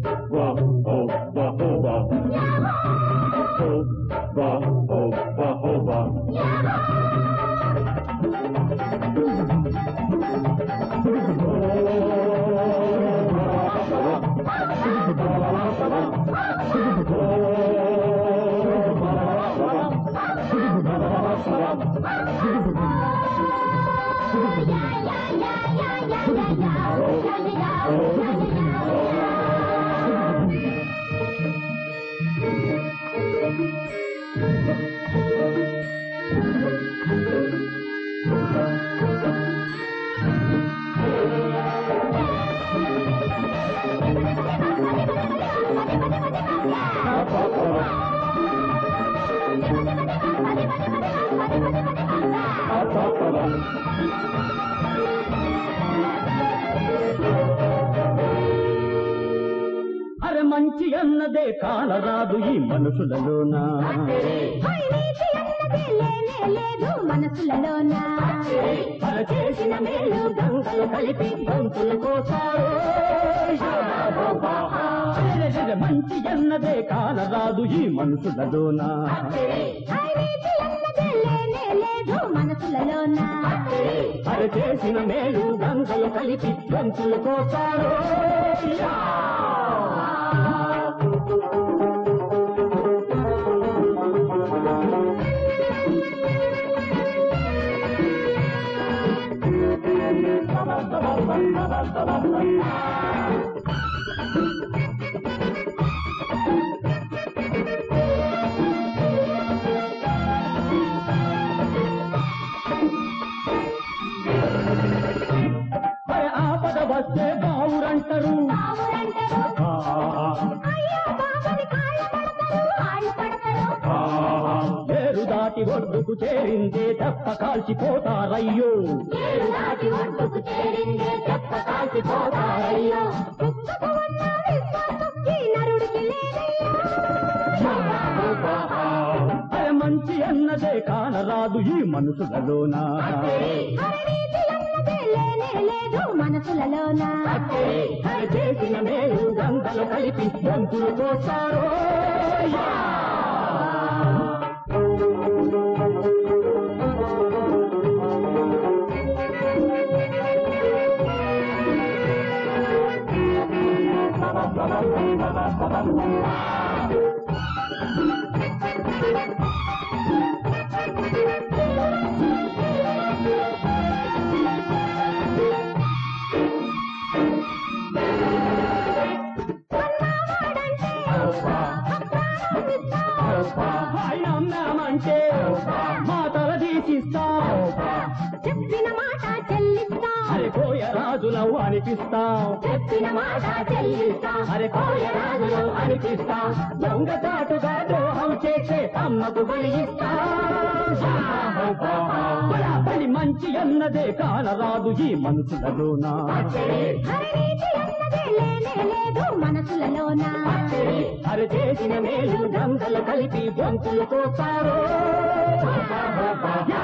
అరే మంచి అన్నదే కానరాదు ఈ మనుషులలోన అవినీతి అన్నదే లేనే లేదు మనసులలోన అర చేసిన మేలు గంగలు కలిపి గంతులు కోసారు అరెరెరె, మంచి అన్నదే కానరాదు ఈ మనుషులలోన అవినీతి అన్నదే లేనే లేదు మనసులలోన అర చేసిన మేలు గంగలు కలిపి గంతులు కోసారు అరే ఆపద వస్తే బావురంటారు బావురంటారు అయ్యో బాబని కాళ్ళు పడతారు కాళ్ళు పడతారు ఏరు దాటి ఒడ్డుకు చేరిందే తప్ప కాల్చిపోతారయ్యో ఏడు దాటి ఒడ్డుకు చేరిందే చెప్ప కాల్చిపోతారయ్యో కుక్కకు ఉన్న విశ్వాసం ఈ నరుడికి లేదయ్యో అరే మంచి అన్నదే కానరాదు ఈ మనుషులలోన అవినీతి అన్నదే లేనే లేదు మనసులలోన అరే చేసిన మేలు గంగలు కలిపి గంతులు కోసారు ఆయన అన్నామంటే మా తల తీసిస్తాం చెప్పిన మాట చెల్లిస్తా అరే కోయ రాజులవు అనిపిస్తాం చెప్పిన మాట చెల్లిస్తా అరే కోయ రాజులు అనిపిస్తాం దొంగ చాటుగా ద్రోహం చేసే అమ్మకు బలిస్తాం బలి మంచి అన్నదే కానరాదు ఈ మనుషులలోన అవినీతి అన్నదే లేనే లేదు మనసులలోన అరే చేసిన మేలు గంగలు కలిపి గొంతులు కోసారు